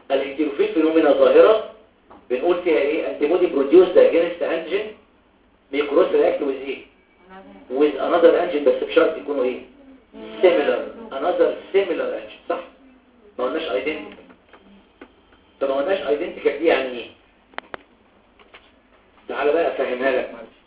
الانتيروفيل فينومينا ظاهرة بنقول فيها ايه انتيبودي بروديوس اجينست انجين بيكروس رياكت ويز ايه with another engine بس بشرط يكونوا ايه similar another similar engine صح ما قلناش identical طب ما قلناش identical دي يعني ايه تعالى بقى افهمها لك معلش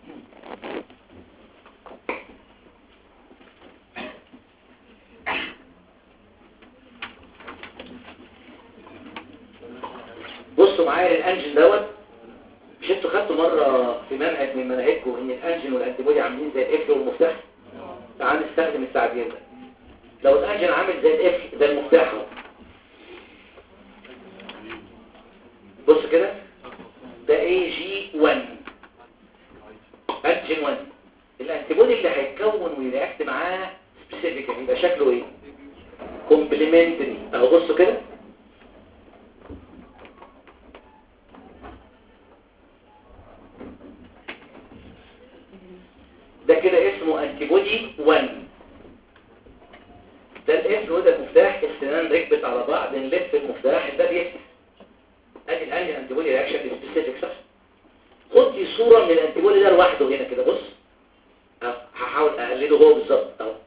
بصوا معايا الانجن دوت مش انتوا خدتوا مره في منهج من مناهجكم ان الانجن والانتيبودي عاملين زي القفل والمفتاح تعال نستخدم التعبير ده لو الانجن عامل زي القفل زي المفتاح اهو بص كده ده اي جي 1 انجن 1 الانتيبودي اللي هيتكون ويرياكت معاه سبيسيفيك يبقى شكله ايه كومبليمنتري اهو بصوا كده ده كده اسمه انتيبودي 1 ده الاسم وده المفتاح السنان ركبت على بعض نلف المفتاح ده بيفتح ادي الانجن انتيبودي رياكشن سبيسيفيك صح خد لي صوره من الانتيبودي ده لوحده هنا كده بص أهو، هحاول اقلده هو بالظبط اهو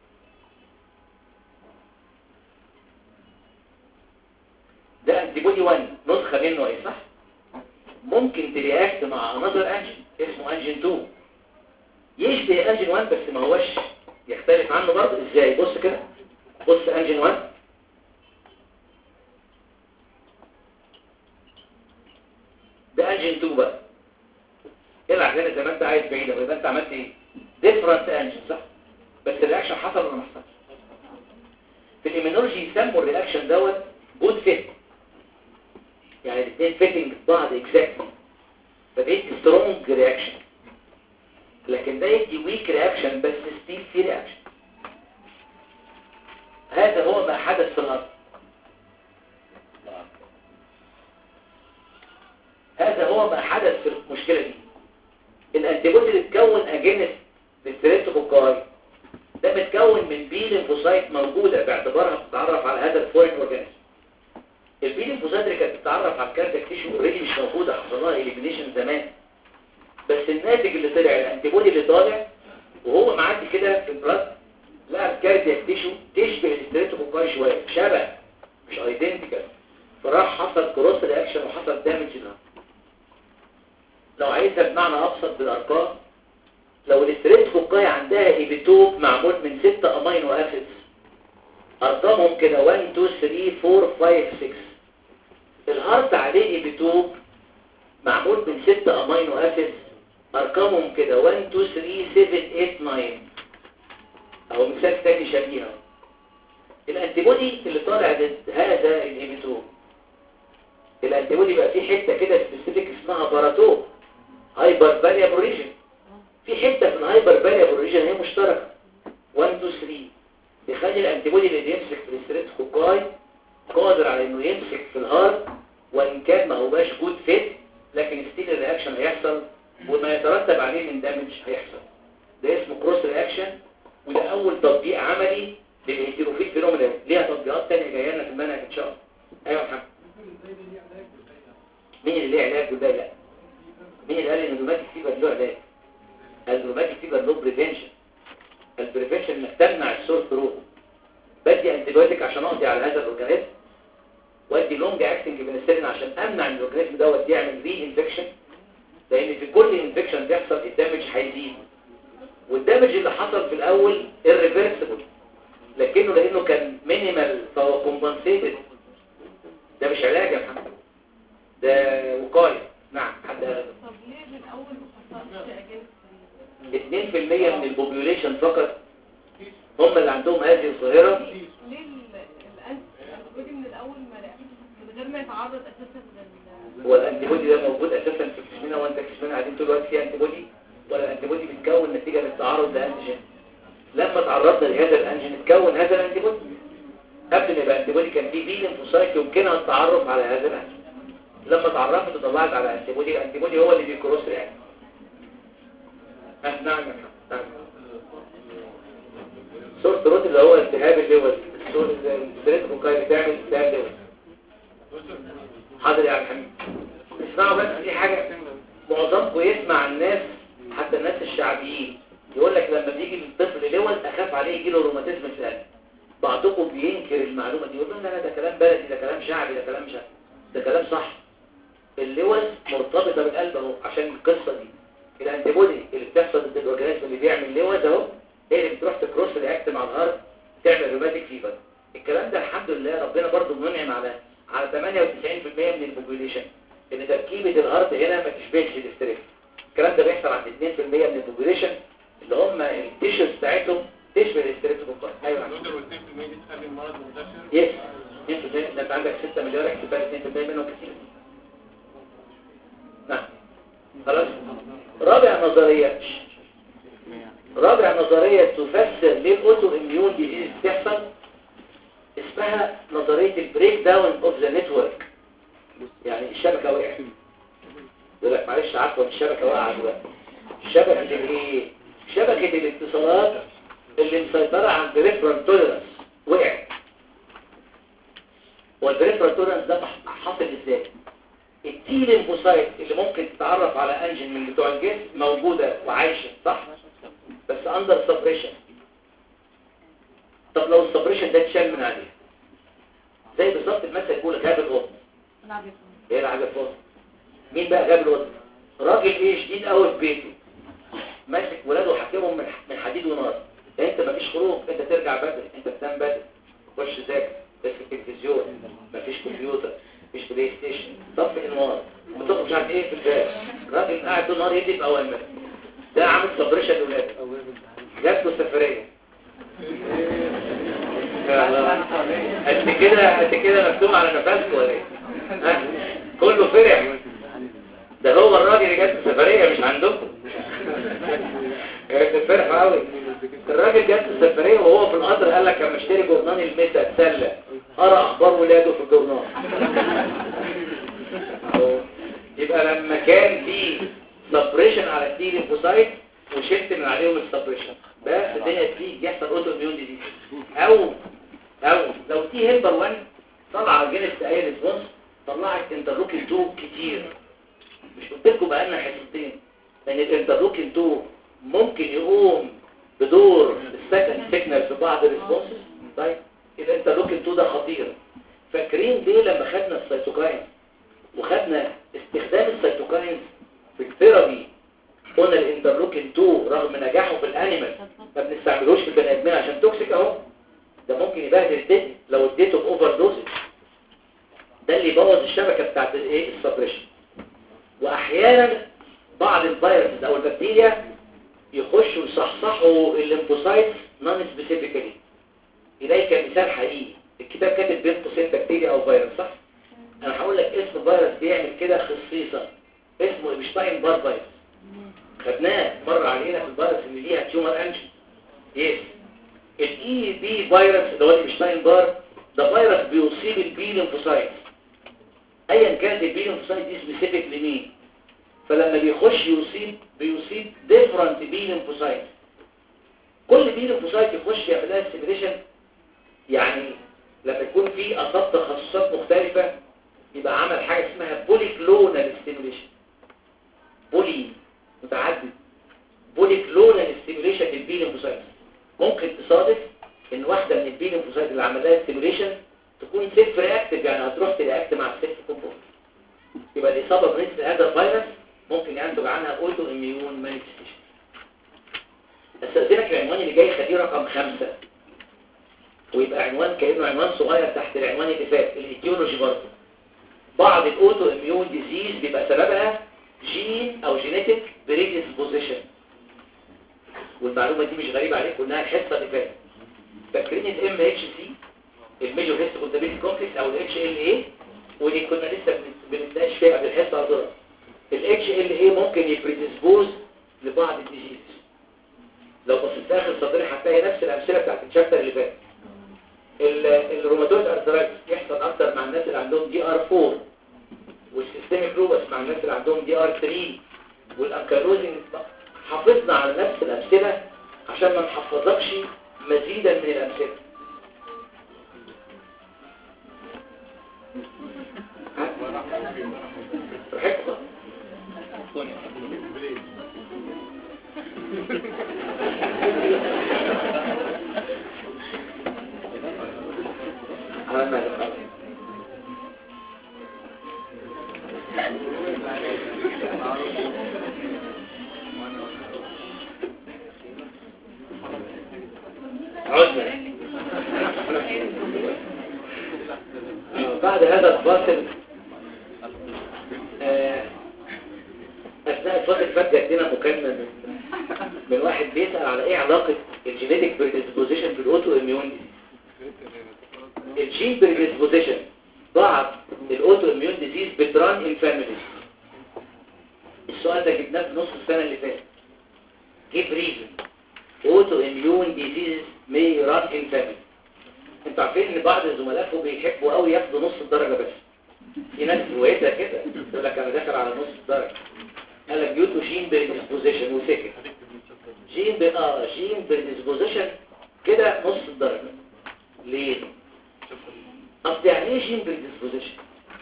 ده انتيبودي 1 نسخه منه ايه صح ممكن ترياكت مع انذر انجن اسمه انجن 2 يشبه انجن 1 بس ما هوش يختلف عنه برضه ازاي بص كده بص انجن 1 ده انجن 2 بقى العب هنا زي ما انت عايز بعيدة ويبقى انت عملت ايه ديفرنت انجن صح بس الرياكشن حصل ولا ما حصلش في الايمينولوجي يسموا الرياكشن دوت جود فيت يعني الاثنين فيتنج بعض اكزاكتلي فبيدي سترونج رياكشن لكن ده يدي ويك رياكشن بس ستيل في رياكشن هذا هو ما حدث في الارض هذا هو ما حدث في المشكله دي الانتيبودي اللي اتكون اجينست للستريبتوكوكاي ده متكون من بي ليمفوسايت موجوده باعتبارها بتتعرف على هذا الفورين اورجانيزم البي ليمفوسايت اللي كانت بتتعرف على الكاردياك تيشو اوريدي مش موجوده حصل لها اليمينيشن زمان بس الناتج اللي طلع الانتيبودي اللي طالع وهو معدي كده في البلاد لقى الكاردياك تيشو تشبه الستريبتوكوكاي شويه شبه مش ايدنتيكال فراح حصل كروس رياكشن وحصل دامج لها لو عايزها بمعنى ابسط بالارقام لو الاستريبتوكوكاي عندها ايبيتوب معمول من 6 امينو اسيدز ارقامهم كده 1 2 3 4 5 6 الهارت عليه ايبيتوب معمول من 6 امينو اسيدز ارقامهم كده 1 2 3 7 8 9 اهو مثال تاني شبيهه الانتيبودي اللي طالع ضد هذا الانهبيتور الانتيبودي بقى فيه حته كده سبيسيفيك اسمها باراتو هايبر فاليابل ريجن في حته في الهايبر فاليابل ريجن هي مشتركه 1 2 3 بيخلي الانتيبودي اللي بيمسك في الستريت كوكاي قادر على انه يمسك في الهارت وان كان ما هوش جود فيت لكن ستيل الرياكشن هيحصل وما يترتب عليه من دامج هيحصل ده اسمه كروس رياكشن وده اول تطبيق عملي للهيتيروفيل فينومينا ليها تطبيقات تانية جايه لنا في المنهج ان شاء الله ايوه يا محمد مين اللي ليه علاج وده لا مين اللي قال ان الروماتيك فيبر له علاج الروماتيك فيبر له بريفنشن البريفنشن انك تمنع السور ثروت بدي انتيبيوتيك عشان اقضي على هذا الاورجانيزم وادي لونج اكتنج بنسلين عشان امنع ان الاورجانيزم دوت يعمل ري انفكشن لان في كل انفكشن بيحصل الدمج هيزيد والدمج اللي حصل في الاول irreversible لكنه لانه كان مينيمال فهو كومبنسيتد ده مش علاج يا محمد ده وقايه نعم حد قال طب ليه من اول ما حصلش اجنس 2% من البوبيوليشن فقط هم اللي عندهم هذه الظاهره ليه الانتي من الاول ما لقاش من غير ما يتعرض اساسا لل هو الانتيبودي ده موجود اساسا في جسمنا وانت جسمنا قاعدين طول الوقت فيه انتيبودي ولا الانتيبودي بيتكون نتيجه للتعرض لانتيجين لما تعرضنا لهذا الانتيجين اتكون هذا الانتيبودي قبل ما يبقى انتيبودي كان فيه بي ليمفوسايت يمكنها التعرف على هذا الانتيجين لما تعرفت وطلعت على انتيبودي الانتيبودي هو اللي بيكروس يعني نعم يا محمد نعم سورس روت اللي هو التهاب الليفر السورس الستريت بوكاي بتعمل التهاب ليفر اسمعوا بس في حاجة معظمكم يسمع الناس حتى الناس الشعبيين يقول لك لما بيجي الطفل لوز اخاف عليه يجيله روماتيزم في القلب بعضكم بينكر المعلومة دي يقول لهم لا لا ده كلام بلدي ده كلام شعبي ده كلام شعبي ده كلام صح اللوز مرتبطة بالقلب اهو عشان القصة دي الانتيبودي اللي بتحصل ضد الاورجانيزم اللي بيعمل لوز اهو هي اللي بتروح تكروس رياكت مع الهارت تعمل روماتيك فيفر الكلام ده الحمد لله ربنا برضو منعم على على 98% من البوبوليشن ان تركيبة الهارت هنا ما تشبهش الاستريس الكلام ده بيحصل عند 2% من البوبوليشن اللي هم التيشوز بتاعتهم تشبه الاستريبتوكوكاي ايوه يا عم. نقدر وال 2% دي تخلي المرض منتشر يس 2% ده انت عندك 6 مليار احتمال 2% منهم كتير نعم خلاص رابع نظرية رابع نظرية تفسر ليه الاوتو اميون ديزيز بتحصل اسمها نظرية البريك داون اوف ذا نتورك يعني الشبكة وقعت يقول لك معلش عفوا الشبكة وقعت دلوقتي شبكة الايه شبكة الاتصالات اللي مسيطرة على البريفرال توليرانس وقعت والبريفرال توليرانس ده حاصل ازاي التي ليمفوسايت اللي ممكن تتعرف على انجن من بتوع الجسم موجودة وعايشة صح بس اندر سبريشن طب لو السبريشن ده اتشال من عليه زي بالظبط المثل يقول غاب القط ايه اللي عجب القط مين بقى غاب القط راجل ايه شديد قوي في بيته ماسك ولاده وحاكمهم من من حديد ونار ده انت مفيش خروج انت ترجع بدري انت تنام بدري خش ذاكر تمسك التلفزيون مفيش كمبيوتر مفيش بلاي ستيشن طفي النار بتخرج مش عارف ايه في الباب راجل قاعد طول النهار يدي في اوامر ده عامل سبريشن لاولاده جات له سفريه يا الله. قد كده قد كده مكتوب على نفسكم ولا ايه ها؟ كله فرح ده هو الراجل اللي جات له سفريه مش عندكم كانت فرحه قوي الراجل جات له سفريه وهو في القطر قال لك اما اشتري جورنان المسا اتسلى قرا اخبار ولاده في الجورنان أهو. يبقى لما كان في سبريشن على التي ليمفوسايت وشلت من عليهم السبريشن بس الدنيا تيجي يحصل اوتو اميون ديزيز او او لو تي هيلبر 1 طلع جينست اي ريسبونس طلعت انترلوكين 2 كتير مش قلت لكم بقى لنا حصتين ان الانترلوكين 2 ممكن يقوم بدور السكند سيجنال في بعض الريسبونسز طيب الانترلوكين 2 ده خطير فاكرين ليه لما خدنا السيتوكاين وخدنا استخدام السيتوكاين في الثيرابي قلنا الانترلوكين 2 رغم نجاحه في الانيمال ما بنستعملوش في البني ادمين عشان توكسيك اهو ده ممكن يبهدل الدنيا لو اديته باوفر دوز ده اللي يبوظ الشبكه بتاعت الايه السبريشن واحيانا بعض الفيروسز او البكتيريا يخشوا يصحصحوا الليمفوسايتس نون سبيسيفيكالي اليك مثال حقيقي الكتاب كاتب بين قوسين بكتيريا او فيروس صح انا هقول لك اسم فيروس بيعمل كده خصيصا اسمه ايبشتاين بار فيروس خدناه مر علينا في الفيروس اللي ليها تيومر انجن يس الاي بي فيروس اللي هو الايبشتاين بار ده فيروس بيصيب البي ليمفوسايت ايا كانت البي ليمفوسايت دي سبيسيفيك لمين فلما بيخش يصيب بيصيب ديفرنت بي ليمفوسايت كل بي ليمفوسايت يخش يعمل لها ستيميليشن يعني لما يكون في اصاب تخصصات مختلفه يبقى عمل حاجه اسمها بولي كلونال ستيميليشن بولي متعدد بولي كلونال ستيميليشن للبي ليمفوسايت ممكن تصادف ان واحده من البي ليمفوسايت اللي عمل لها ستيميليشن تكون سيلف رياكتيف يعني هتروح ترياكت مع السيلف كومبوننت يبقى الاصابه بنفس هذا الفيروس ممكن ينتج عنها اوتو اميون مانيفستيشن استاذنك العنوان اللي جاي خليه رقم خمسة ويبقى عنوان كانه عنوان صغير تحت العنوان اللي فات الايديولوجي برضه بعض الاوتو اميون ديزيز بيبقى سببها جين او جينيتك بريدisposition والمعلومه دي مش غريبه عليكم انها الحصه اللي فاتت فاكرين الام اتش سي الميجور هيستوكونتابيلتي كومبلكس او الاتش ال اي ودي كنا لسه بنتناقش فيها قبل الحصه على الاتش ال اي ممكن يبريديسبوز لبعض الديزيز لو بصيت اخر سطرين هتلاقي نفس الامثله بتاعت الشابتر اللي فات الروماتويد ارثرايتس يحصل اكتر مع الناس اللي عندهم دي ار 4 والسيستميك لوبس مع الناس اللي عندهم دي ار 3 والانكيلوزنج حافظنا على نفس الامثله عشان ما نحفظكش مزيدا من الامثله براحتكم على مالك خلاص. عدنا آه، بعد هذا الفاصل آه، أثناء الفاصل فات جات لنا مكالمة من من واحد بيسأل على إيه علاقة الجينيتك بريدisposition بالأوتو إميون الجين بريدisposition بعض الأوتو إميون ديزيز بتران إن فاميليز السؤال ده جبناه في نص السنة اللي فاتت give reason auto immune diseases may run in family انتوا عارفين ان بعض زملائكم بيحبوا قوي ياخدوا نص الدرجة بس في ناس روايتها كده يقول لك انا داخل على نص الدرجة قال لك due to gene predisposition وسكت جين ب... اه جين predisposition كده نص الدرجة ليه؟ اصل يعني ايه جين predisposition؟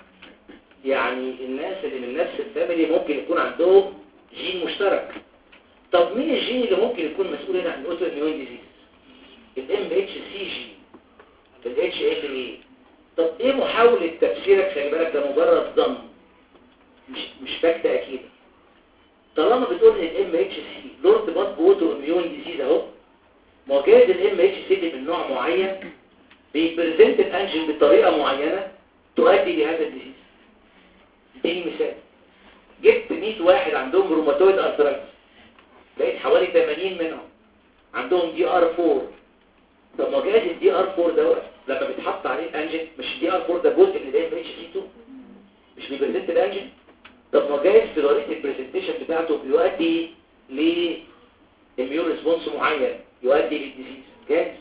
يعني الناس اللي من نفس الفاميلي ممكن يكون عندهم جين مشترك طب مين الجين اللي ممكن يكون مسؤول هنا عن الاوتو اميون ديزيز الام اتش سي جي الاتش ال اي طب ايه محاولة تفسيرك خلي بالك ده مجرد ظن مش مش فاكت اكيد طالما بتقول ان الام اتش سي له ارتباط باوتو اميون ديزيز اهو ما هو جايز الام اتش سي دي من نوع معين بيبريزنت الانجين بطريقه معينه تؤدي لهذا الديزيز اديني مثال جبت 100 واحد عندهم روماتويد ارثرايتس لقيت حوالي 80 منهم عندهم دي ار 4 طب ما جاز الدي ار 4 دوت لما بيتحط عليه الانجين مش الدي ار 4 ده جزء من الام اتش سي 2 مش بيبريزنت الانجين طب ما جايز في طريقه البرزنتيشن بتاعته بيؤدي ل اميون ريسبونس معين يؤدي للديزيز جاهز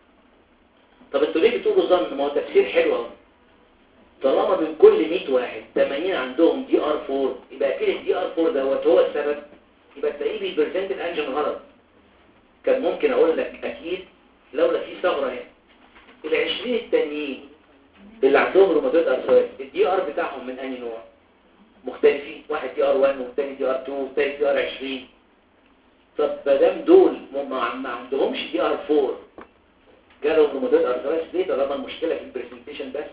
طب انتوا ليه بتقولوا ظن ما هو تفسير حلو اهو طالما من كل 100 واحد 80 عندهم دي ار 4 يبقى اكيد الدي ار 4 دوت هو السبب يبقى تلاقيه بيبرزنت الانجين غلط كان ممكن اقول لك اكيد لولا في ثغره هنا ال 20 التانيين اللي عندهم روماتويد ارثرايتس الدي ار بتاعهم من انهي نوع مختلفين واحد دي ار 1 والتاني دي ار 2 والتاني دي ار 20 طب ما دام دول ما ما عندهمش دي ار 4 جالهم روماتويد ارثرايتس ليه طالما المشكله في البرزنتيشن بس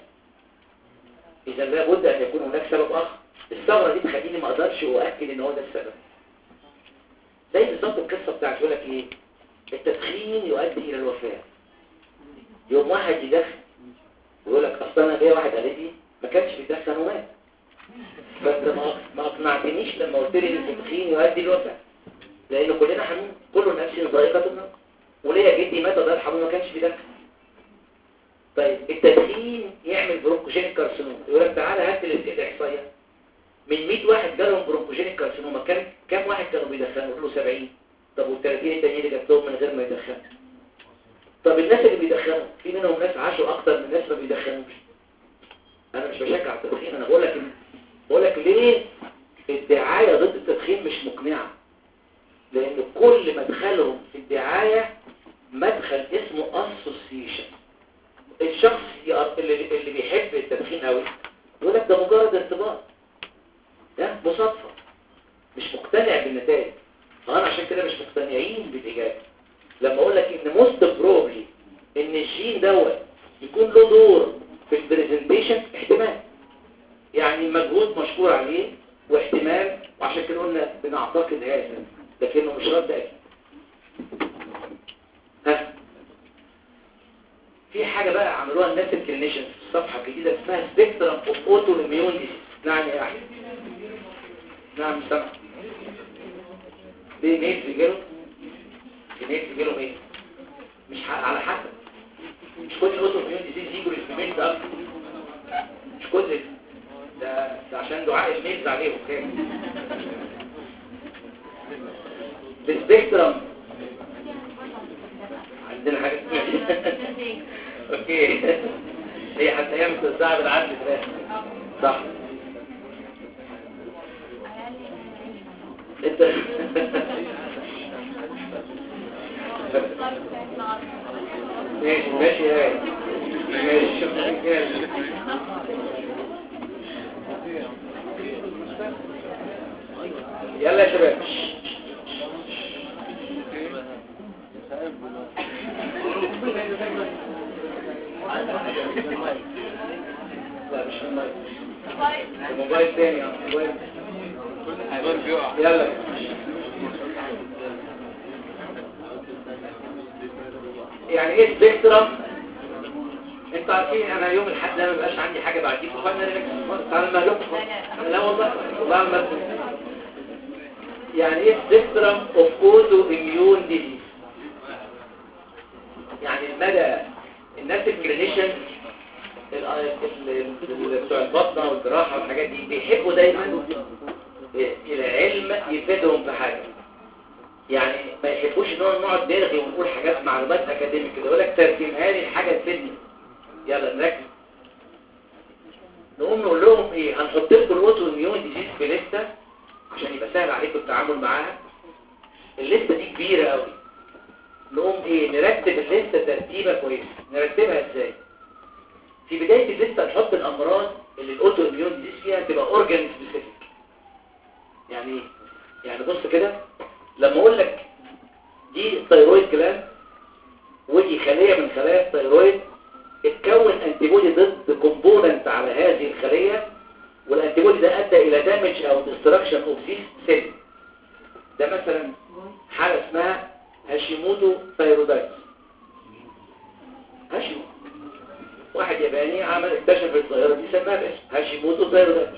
اذا لابد ان يكون هناك سبب اخر الثغره دي تخليني ما اقدرش اؤكد ان هو ده السبب زي بالظبط القصه بتاعت يقول لك ايه التدخين يؤدي الى الوفاه يوم واحد يدخن ويقول لك اصل انا ليا واحد قريبي ما كانش بيدخن ومات بس ما ما اقنعتنيش لما قلت لي ان التدخين يؤدي للوفاه لان كلنا هنموت كل نفس ذائقه الموت وليا جدي مات الله يرحمه ما كانش بيدخن طيب التدخين يعمل برونكوجينيك كارسينوما يقول لك تعالى هات لي الاحصائيه من 100 واحد جالهم برونكوجينيك كارسينوما كان كام واحد كانوا بيدخنوا قول له 70 طب وال 30 التانيين اللي جبتهم من غير ما يدخنوا طب الناس اللي بيدخنوا في منهم ناس عاشوا اكتر من ناس ما بيدخنوش انا مش بشجع التدخين انا بقول لك بقول لك ليه الدعايه ضد التدخين مش مقنعه لان كل مدخلهم في الدعايه مدخل اسمه اسوسيشن الشخص اللي اللي بيحب التدخين قوي يقول لك ده مجرد ارتباط ده مصادفه مش مقتنع بالنتائج فانا عشان كده مش مقتنعين بالاجابه لما اقول لك ان موست بروبلي ان الجين دوت يكون له دور في البرزنتيشن احتمال يعني مجهود مشكور عليه واحتمال وعشان كده قلنا بنعتقد هذا لكنه مش رد اكيد ها في حاجة بقى عملوها الناس الكلينيشنز في الصفحة الجديدة اسمها سبيكترم اوف اوتو اميون ديزيز نعم يا احمد نعم سامع ليه ميت رجاله ميت رجاله ايه مش ح- على حسب مش كل الاوتو اميون ديزيز يجوا للفيميلز اكتر مش كل ده, ده عشان دعاء الميلز عليهم كده السبيكترم عندنا حاجة اسمها اوكي هي حتى هي متوزعة بالعدل فراخ صح انت ماشي ماشي يا ماشي شكرا جدا يلا يا شباب لا مش الموبايل الموبايل تاني يا موبايل يلا يعني ايه سبيكترم انتوا عارفين انا يوم الاحد ده ما بقاش عندي حاجه بعديكم فانا ريلاكس خالص تعالى ما لكم لا والله والله ما يعني ايه سبيكترم اوف اوتو اميون ديزيز يعني المدى الناس الكلينيشن ال- ال- ال- بتوع البطنه والجراحه والحاجات دي بيحبوا دايما العلم يفيدهم في حاجه يعني ما يحبوش ان هو نقعد نرغي ونقول حاجات معلومات اكاديميك كده يقول لك ترجمها لي الحاجه تفيدني يلا نركز نقوم نقول لهم ايه هنحط لكم الاوتو اميون ديزيز في لسته عشان يبقى سهل عليكم التعامل معاها الليسته دي كبيره قوي نقوم ايه نرتب الليسته ترتيبه كويسه نرتبها ازاي في بدايه الليسته نحط الامراض اللي الاوتو اميون ديزيز فيها تبقى اورجان سبيسيفيك يعني ايه يعني بص كده لما اقول لك دي الثيرويد جلاند ودي خليه من خلايا الثيرويد اتكون انتيبودي ضد كومبوننت على هذه الخليه والانتيبودي ده ادى الى دامج او ديستراكشن اوف ذيس سيل ده مثلا حاله اسمها هاشيموتو ثيرودايتس هاشيموتو واحد ياباني عمل اكتشف الظاهره دي سماها باسم هاشيموتو ثيرودايتس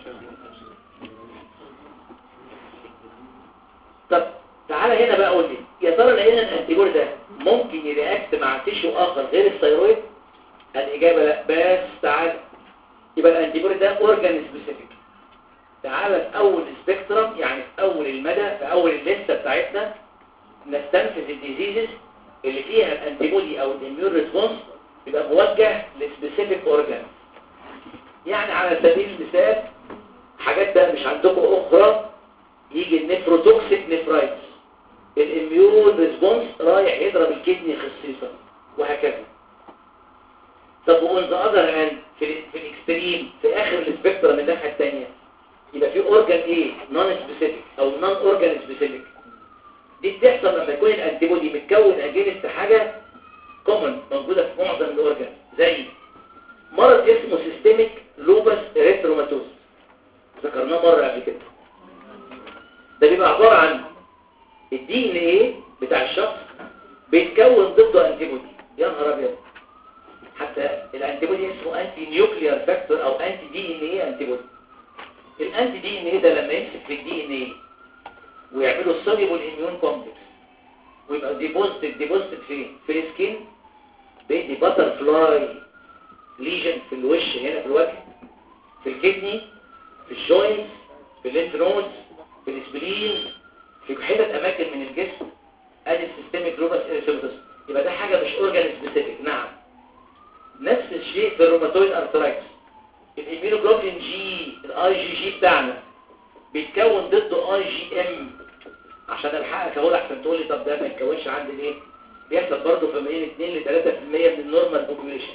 طب تعالى هنا بقى قول لي يا ترى لقينا الانتيبودي ده ممكن يرياكت مع تيشو اخر غير الثيرويد الاجابه لا بس تعالى يبقى الانتيبودي ده اورجان سبيسيفيك تعالى في اول سبيكترم يعني في اول المدى في اول الليسته بتاعتنا نستنفذ الديزيزز اللي فيها الانتيبودي او الاميون ريسبونس يبقى موجه لسبيسيفيك اورجان يعني على سبيل المثال حاجات بقى مش عندكم اخرى يجي النفروتوكسيك نفرايتس الاميون ريسبونس رايح يضرب الكدني خصيصا وهكذا طب وان ذا اذر هاند في ال في الاكستريم في اخر السبيكترم من الناحيه الثانيه يبقى في اورجان ايه نون سبيسيفيك او نون اورجان سبيسيفيك دي بتحصل لما يكون الانتيبودي متكون اجينست حاجه كومن موجوده في معظم الاورجان زي مرض اسمه سيستميك لوبس اريثروماتوز ذكرناه مره قبل كده ده بيبقى عباره عن الدي ان ايه بتاع الشخص بيتكون ضده انتيبودي يا نهار ابيض حتى الانتيبودي اسمه انتي نيوكليار فاكتور او انتي دي ان ايه انتيبودي الانتي دي ان ايه ده لما يمسك في الدي ان ايه ويعملوا السوليبل اميون كومبلكس ويبقى ديبوزيتد ديبوزيتد فين في السكين بيدي باتر فلاي ليجن في الوش هنا في الوجه في الكدني في الجوينتس في الليمف نودز في الاسبلين في حتت اماكن من الجسم ادي السيستميك لوبس اريثروماتوس يبقى ده حاجه مش اورجان سبيسيفيك نعم نفس الشيء في الروماتويد ارثرايتس الاميونوجلوبولين جي الاي جي جي بتاعنا بيتكون ضده اي جي ام عشان الحقك اقول احسن تقول لي طب ده ما يتكونش عندي ليه بيحصل برضه في بين 2 ل 3% من النورمال بوبوليشن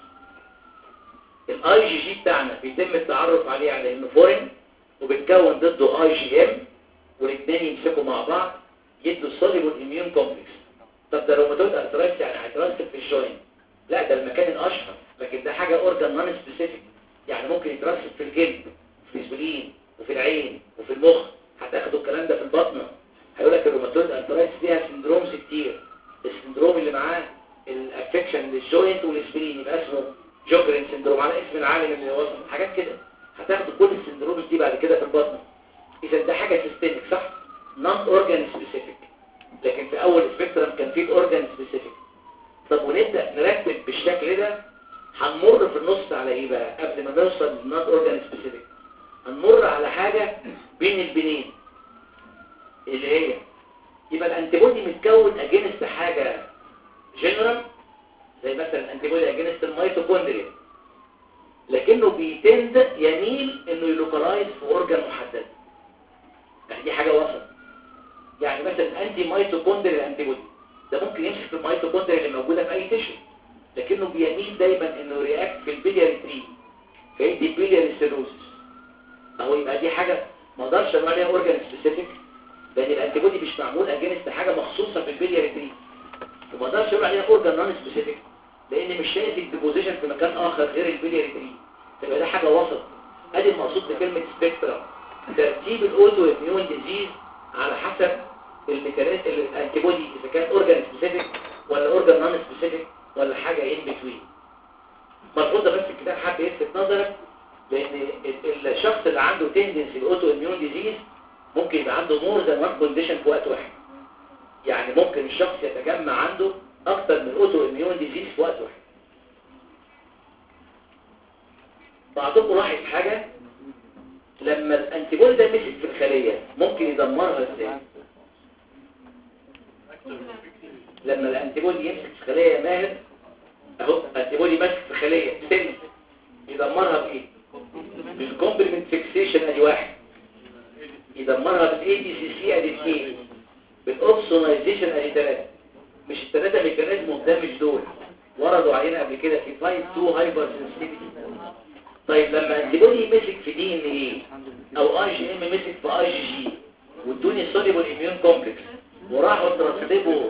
الاي جي جي بتاعنا بيتم التعرف عليه على انه فورين وبيتكون ضده اي جي ام والاثنين يمسكوا مع بعض يدوا السوليبل اميون كومبلكس طب ده روماتويد ارثرايتس يعني هيترسب في الجوينت لا ده المكان الاشهر لكن ده حاجه اورجان نون سبيسيفيك يعني ممكن يترسب في الجلد في الاسبلين وفي العين وفي المخ هتاخدوا الكلام ده في البطنه هيقول لك الروماتويد ارثرايتس فيها سندرومز كتير السندروم اللي معاه الافكشن للجوينت والاسبلين يبقى اسمه جوكرين سندروم على اسم العالم اللي وصل حاجات كده هتاخدوا كل السندرومز دي بعد كده في البطنه اذا ده حاجه سيستميك صح نون اورجان سبيسيفيك لكن في اول سبيكترم كان في اورجان سبيسيفيك طب ونبدا نرتب بالشكل ده هنمر في النص على ايه بقى قبل ما نوصل للنون اورجان سبيسيفيك هنمر على حاجه بين البنين اللي هي يبقى الانتيبودي متكون اجينست حاجه جنرال زي مثلا الانتيبودي اجينست الميتوكوندريا لكنه بيتند يميل انه يلوكلايز في اورجان محدد يعني دي حاجه وسط يعني مثلا انتي ميتوكوندريا انتيبودي ده ممكن يمسك في الميتوكوندريا اللي موجوده في اي تيشو لكنه بيميل دايما انه رياكت في البيلياري تري فيدي بيلياري سيروسيس اهو يبقى دي حاجه ما اقدرش اقول عليها اورجان سبيسيفيك لان الانتيبودي مش معمول اجينست حاجه مخصوصه في البيلياري تري وما اقدرش اقول عليها اورجان نون سبيسيفيك لان مش شايف الديبوزيشن في مكان اخر غير البيلياري تري تبقى ده حاجه وسط ادي المقصود بكلمه سبيكترم ترتيب الاوتو اميون ديزيز على حسب الميكانيزم الانتيبودي اذا كان اورجان سبيسيفيك ولا اورجان نون سبيسيفيك ولا حاجه ان بتوين مفروض بس الكتاب حب يلفت نظرك لان الشخص اللي عنده تندنسي الاوتو اميون ديزيز ممكن يبقى عنده مور ذان وان كونديشن في وقت واحد يعني ممكن الشخص يتجمع عنده اكتر من اوتو اميون ديزيز في وقت واحد بعضكم لاحظ حاجه لما الانتيبودي ده مسك في الخليه ممكن يدمرها ازاي لما الانتيبودي يمسك في خليه يا ماهر اهو انتيبودي ماسك في خليه سن يدمرها بايه بالكومبلمنت فيكسيشن ادي واحد يدمرها بالاي دي سي سي ادي اثنين بالاوبسونايزيشن ادي ثلاثه مش الثلاثه ميكانيزم قدام مش دول وردوا علينا قبل كده في تايب 2 هايبر سنسيتيفيتي طيب لما انتيبودي مسك في دي ان ايه او اي جي ام مسك في اي جي جي وادوني سوليبل اميون كومبلكس وراحوا ترتبوا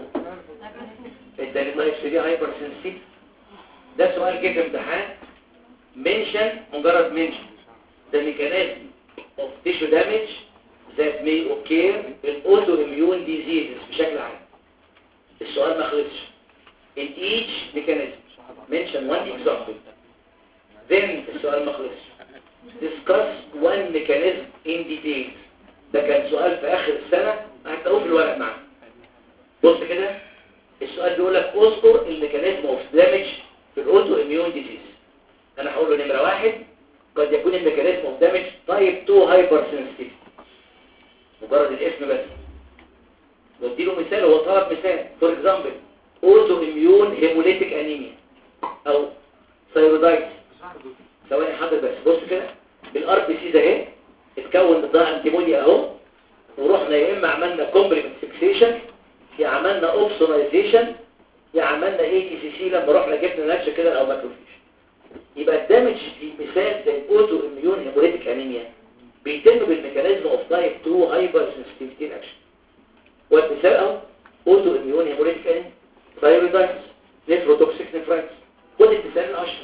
اداني تايب 3 هايبر سنسيتيفيتي ده سؤال جه في امتحان منشن مجرد منشن the mechanism of tissue damage that may occur in autoimmune diseases بشكل عام السؤال ما خلصش in each mechanism mention one example then السؤال ما خلصش discuss one mechanism in detail ده كان سؤال في آخر السنة هتلاقوه في الورق معانا بص كده السؤال بيقول لك اذكر الميكانيزم اوف دامج في الاوتو اميون ديزيز انا هقول له نمره واحد قد يكون الميكانيزم اوف دامج تايب 2 هايبر سنسيتيف مجرد الاسم بس وادي له مثال هو طلب مثال فور اكزامبل اوتو اميون هيموليتيك انيميا او ثايرويدايتس ثواني حاضر بس بص كده بالار بي سي ده اهي اتكون ضد انتيبودي اهو ورحنا يا اما عملنا كومبلمنت فيكسيشن يا عملنا اوبسونايزيشن يا عملنا اي تي سي سي لما رحنا جبنا ناتش كده او ماكروفيج يبقى الدامج في مثال زي الاوتو اميون هيموليتيك انيميا بيتم بالميكانيزم اوف تايب 2 هايبر سنسيتيفيتي اكشن والمثال اهو اوتو اميون هيموليتيك انيميا ثايرويدايتس نيفروتوكسيك نيفرايتس خد المثال الاشهر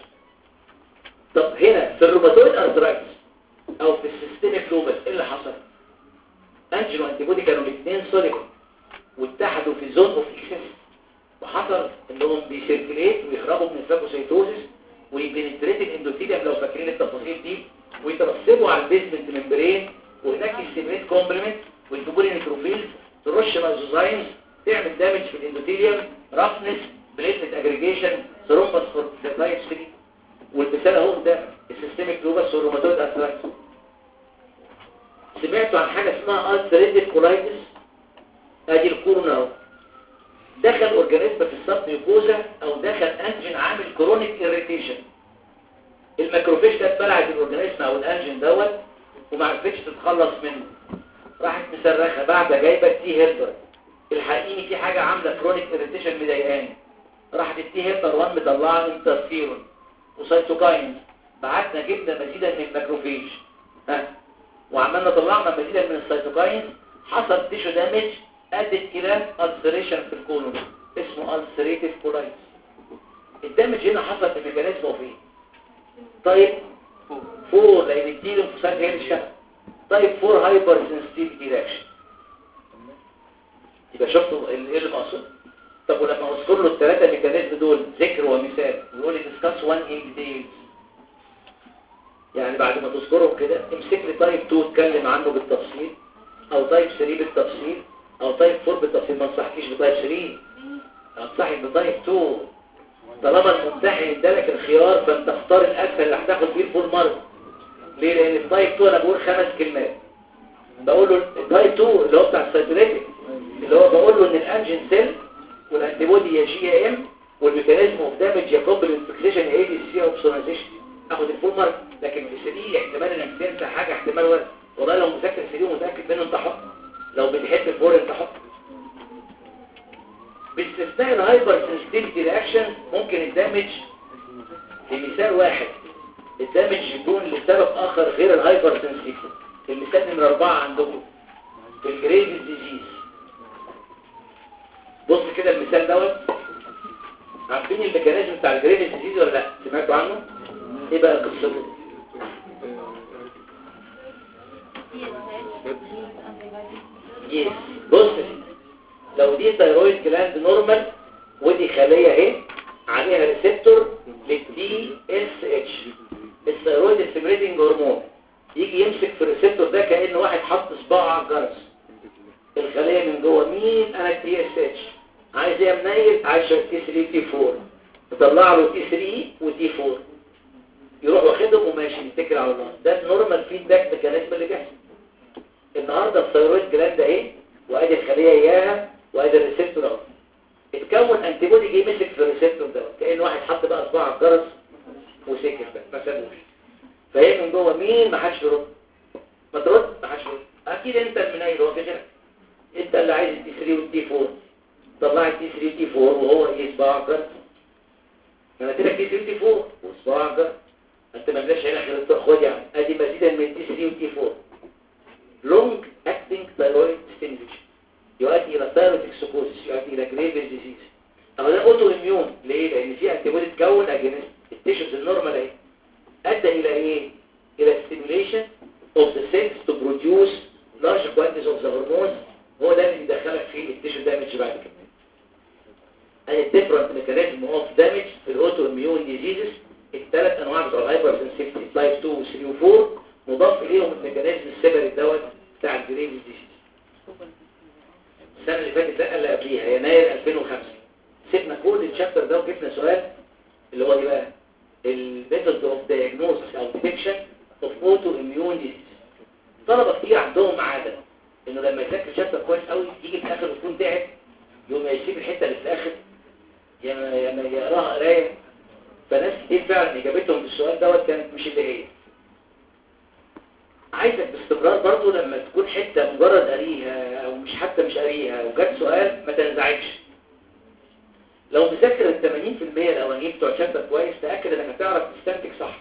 طب هنا في الروماتويد ارثرايتس او في السيستميك لوبس ايه اللي حصل انجلو انتيبودي كانوا الاثنين سوليكون واتحدوا في زون اوف اكسس وحصل انهم بيسيركليت ويهربوا من الفاجوسيتوزيس ويبنتريت الاندوثيليوم لو فاكرين التفاصيل دي ويترسبوا على البيزمنت ممبرين وهناك يستمريت كومبلمنت ويجيبوا لي نيتروفيلز ترش مايزوزايمز تعمل دامج في الاندوثيليوم رفنس بليتلت اجريجيشن ثرومبس فور تايب 3 والمثال اهو ده السيستميك لوبس والروماتويد ارثرايتس سمعتوا عن حاجه اسمها السريتيف كولايتس ادي الكورونا اهو دخل اورجانيزم في السب ميوكوزا او دخل انجين عامل كرونيك اريتيشن الميكروفيش ده اتبلعت الاورجانيزم او الانجين دوت وما عرفتش تتخلص منه راحت مصرخه بعد جايبه تي هيلبر الحقيقي في حاجه عامله كرونيك اريتيشن مضايقاني راحت التي هيلبر 1 مطلعه انترفيرون وسيتوكاين بعتنا جبنا مزيدا من الميكروفيج ها وعملنا طلعنا مزيدا من السيتوكاين حصل تيشو دامج ادت الى ulceration في الكولون اسمه ulcerative colitis الدمج هنا حصل في ميكانيزم اوف ايه طيب فور لان الدي لمفوسات هي الشهر طيب فور هايبر سنسيتيفيتي رياكشن يبقى شفتوا ايه اللي مقصود طب ولما اذكر له الثلاثه ميكانيزم دول ذكر ومثال ويقول لي ديسكاس 1 ان ديتيلز يعني بعد ما تذكرهم كده امسك لي تايب 2 اتكلم عنه بالتفصيل او تايب 3 بالتفصيل او تايب 4 بالتفصيل ما انصحكيش بتايب 3 انصحك بتايب 2 طالما الممتحن ادالك الخيار فانت اختار الاسهل اللي هتاخد فيه الفول مارك ليه لان التايب 2 انا بقول خمس كلمات بقول له التايب 2 اللي هو بتاع السيتوليتيك اللي هو بقول له ان الانجين سيل والانتيبودي يا جي يا ام والميكانيزم اوف دامج يا كومبلمنت فيكسيشن يا اي دي سي اوبسونايزيشن اخد الفول مارك لكن في 3 احتمال انك تنسى حاجه احتمال ورد والله لو مذاكر 3 ومتاكد منه انت حط لو بتحب الفور انت حط باستثناء الهايبر سنسيتيفيتي رياكشن ممكن الدامج لمثال واحد الدامج يكون لسبب اخر غير الهايبر سنسيتيفيتي المثال نمرة اربعة عندكم في الجريفز ديزيز بص كده المثال دوت عارفين الميكانيزم بتاع الجريفز ديزيز ولا لا سمعتوا عنه ايه بقى قصته يس بص يا سيدي. لو دي تايرويد جلاند نورمال ودي خليه اهي عليها ريسبتور للتي اس اتش الثيرويد ستيميليتنج هرمون يجي يمسك في الريسبتور ده كأن واحد حط صباعه على الجرس الخليه من جوه مين انا تي اس اتش عايز ايه منيل عايز تي 3 تي 4 تطلع له تي 3 وتي 4 يروح واخدهم وماشي يتكل على الله ده النورمال فيدباك ميكانيزم اللي بيحصل النهارده الثيرويد جلاند اهي وادي الخليه اياها وادي الريسبتور اهو اتكون انتي بودي جه مسك في الريسبتور ده كأن واحد حط بقى صباعه على الجرس وسكت بقى ما سابوش فهي من جوه مين ما حدش يرد ما ترد ما حدش يرد اكيد انت المنيل هو في غيرك انت اللي عايز التي 3 والتي 4 طلع التي 3 والتي 4 وهو ايه صباعه على الجرس انا كده تي 3 والتي 4 وصباعه على الجرس انت ما بلاش هنا غير خد يعني ادي مزيدا من تي 3 والتي 4 لونج اكتنج ثايرويد ستيميوليشن يؤدي الى ثايرويد اكسكوزيس يؤدي الى جريفز ديزيز او ده اوتو اميون ليه لان في انتي بودي تكون اجينست التيشوز النورمال اهي ادى الى ايه الى stimulation of the cells to produce large quantities of the hormones هو ده اللي بيدخلك في التيشو دامج بعد كده ادي different mechanism of damage في الاوتو اميون ديزيزز الثلاث انواع بتوع الهايبر سنسيتيف تايب 2 و 3 و 4 مضاف اليهم الميكانيزم السيبري دوت بتاع الجريفز ديزيز السنه اللي فاتت لا اللي قبليها يناير 2005 سيبنا كل الشابتر ده وجبنا سؤال اللي هو ايه بقى الميثود اوف diagnosis او detection of autoimmune disease طلبة كتير عندهم عادة انه لما يذاكر شابتر كويس قوي يجي في الاخر يكون تعب يقوم يسيب الحتة اللي في الاخر يا يا ما يقراها قرايه فناس كتير فعلا اجابتهم بالسؤال دوت كانت مش اللي هي عايزك باستمرار برضو لما تكون حتة مجرد قاريها او مش حتى مش قاريها وجات سؤال ما تنزعجش لو مذاكر ال 80% الاولانيين بتوع شابتر كويس تاكد انك هتعرف تستنتج صح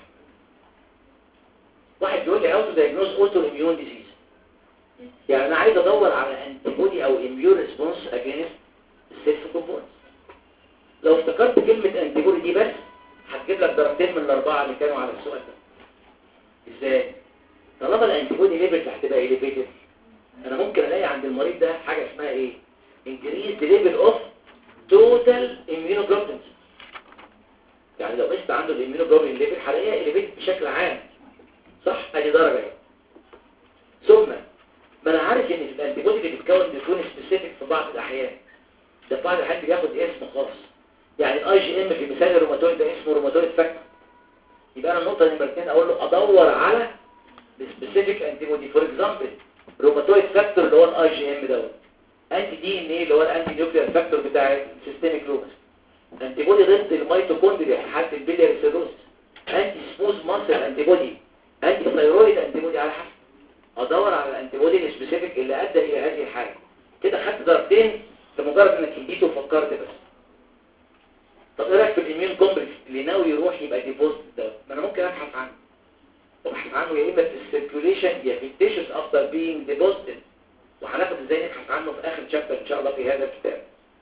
واحد بيقول لي هاو تو دايجنوز اوتو اميون ديزيز يعني انا عايز ادور على انتي بودي او اميون ريسبونس اجينست السيلف كومبوننتس لو افتكرت كلمه انتي بودي دي بس هتجيب لك درجتين من الاربعه اللي كانوا على السؤال ده ازاي طالما الانتي بودي ليفل هتبقى اليفيتد انا ممكن الاقي عند المريض ده حاجه اسمها ايه increased level of total immunoglobulins يعني لو قست عنده الاميونوجلوبولين ليفل هلاقيها اليفيت بشكل عام صح ادي درجه اهي ثم ما انا عارف ان الانتي بودي اللي بتتكون بيكون سبيسيفيك في بعض الاحيان ده في بعض الاحيان بياخد اسم خاص يعني الاي جي ام في مثال الروماتويد ده اسمه روماتويد فاكتور يبقى انا النقطه نمره 2 اقول له ادور على السبيسيفيك انتي بودي فور اكزامبل روماتويد فاكتور اللي هو الاي جي ام دوت انتي دي ان ايه اللي هو الانتي نيوكليير فاكتور بتاع السيستميك لوبس انتي بودي ضد الميتوكوندريا في حاله البيلياري سيروس انتي سموث ماسل انتي بودي انتي ثايرويد انتي بودي على حسب ادور على الانتي بودي السبيسيفيك اللي ادى الى هذه الحاله كده خدت درجتين لمجرد انك هديت وفكرت بس طب ايه رايك في الاميون كومبلكس اللي ناوي يروح يبقى ديبوزيت ده ما انا ممكن ابحث عنه وابحث عنه يا اما في السيركيوليشن يا في التيشوز افتر بينج ديبوزيتد وهناخد ازاي نبحث عنه في اخر شابتر ان شاء الله في هذا الكتاب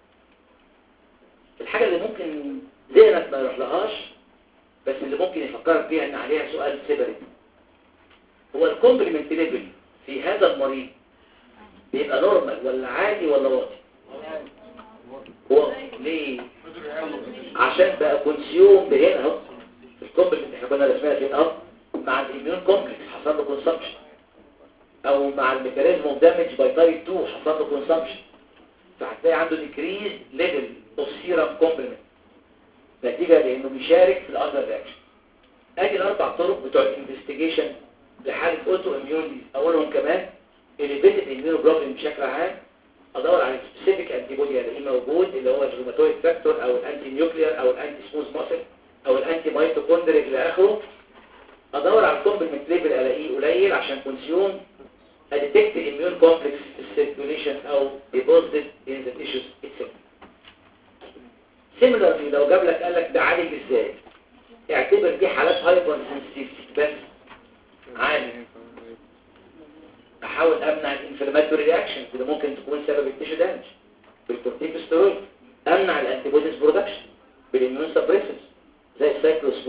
الحاجة اللي ممكن ذهنك ما يروحلهاش بس اللي ممكن يفكرك فيها ان عليها سؤال سيبريت هو الكومبلمنت ليفل في هذا المريض بيبقى نورمال ولا عادي ولا واطي هو ليه عشان بقى كونسيوم هنا اهو الكومبلمنت احنا كنا رسمها فين اهو مع الاميون كومبلكس حصل له كونسبشن او مع الميكانيزم اوف دامج باي تايب 2 حصل له كونسبشن فهتلاقي عنده ديكريز ليفل اوف سيرم كومبلمنت نتيجه لانه بيشارك في الاذر رياكشن ادي الاربع طرق بتوع الانفستيجيشن لحاله اوتو اميون اولهم كمان اليفيتد اميونوجلوبولين بشكل عام ادور على سبيسيفيك انتي بودي الاقيه موجود اللي هو الروماتويد فاكتور او الانتي نيوكليير او الانتي سموث ماسل او الانتي ميتوكوندري الى اخره ادور على الكومبلمنت ليفل الاقيه قليل عشان كونسيوم اديتكت immune complex circulation او deposited in the tissues itself similarly لو جاب لك قال لك ده عالج ازاي اعتبر دي حالات هايبر سنسيتيف بس عالج احاول امنع الانفلاماتوري رياكشن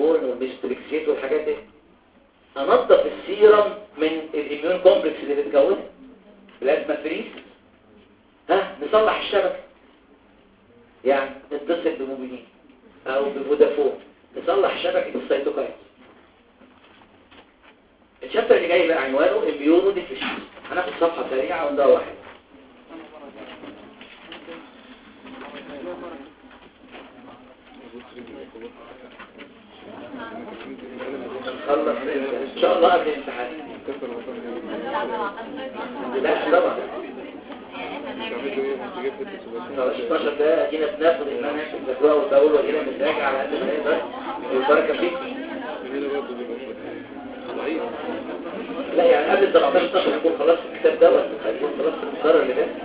والميثامورفين والميستريكسيت والحاجات دي انضف السيرم من الاميون كومبلكس اللي بتكونه بلازما فريز ها نصلح الشبكه يعني نتصل بموبيلين او بفودافون نصلح شبكه السيتوكاين الشابتر اللي جاي بقى عنوانه اميونو ديفيشنسي هناخد صفحه سريعه ونروح نخلص ان شاء الله قبل الامتحان لا طبعا 16 ده ادينا بناخد المنهج بنذاكرها وتقول وادينا بنراجع على قد ما نقدر والبركه فيك لا يعني قبل 17 16 نكون خلصت الكتاب دوت هيكون خلصت المقرر اللي فات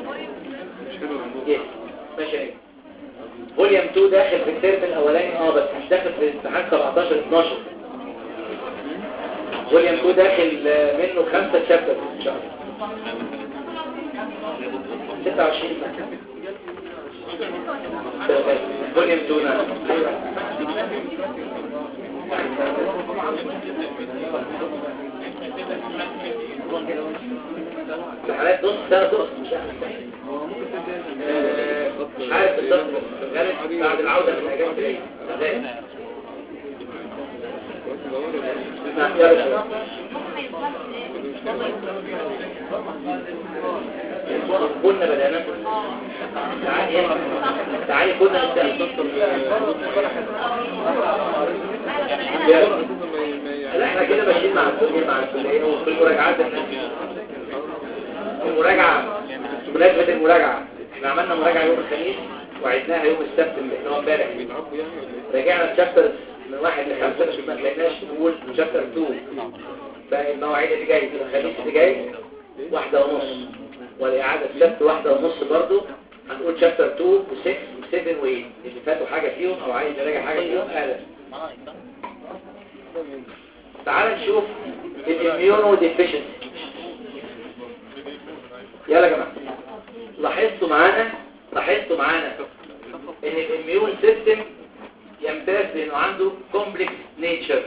يس ماشي اهي فوليوم 2 داخل في الترم الاولاني اه بس مش داخل في الامتحان 17 12 فوليوم 2 داخل آه، منه خمسة شابتر ان شاء الله 26 فوليوم 2 نعم. امتحانات نص سنة تقص مش عارف آه، مش عارف بالظبط بس غالب بعد العودة من اجازة العيد غالب. نعم، يلا شباب. كنا بدأنا تعالي تعالي كنا نبدأ لا احنا كده ماشيين مع الدنيا مع الكلية وفي المراجعات احنا المراجعة بمناسبة المراجعة احنا عملنا مراجعة يوم الخميس وعدناها يوم السبت اللي هو امبارح رجعنا الشابتر من واحد لخمسة بس ما تلاقيناش نقول شابتر 2 فالمواعيد اللي جاي الخميس اللي جاي واحدة ونص والإعادة السبت واحدة ونص برضو هنقول شابتر 2 و6 و7 و8 اللي فاتوا حاجة فيهم أو عايز يراجع حاجة فيهم أهلا تعال نشوف الاميونو ديفيشنسي يلا يا جماعة لاحظتوا معانا لاحظتوا معانا ان الاميون سيستم يمتاز بانه عنده كومبلكس نيتشر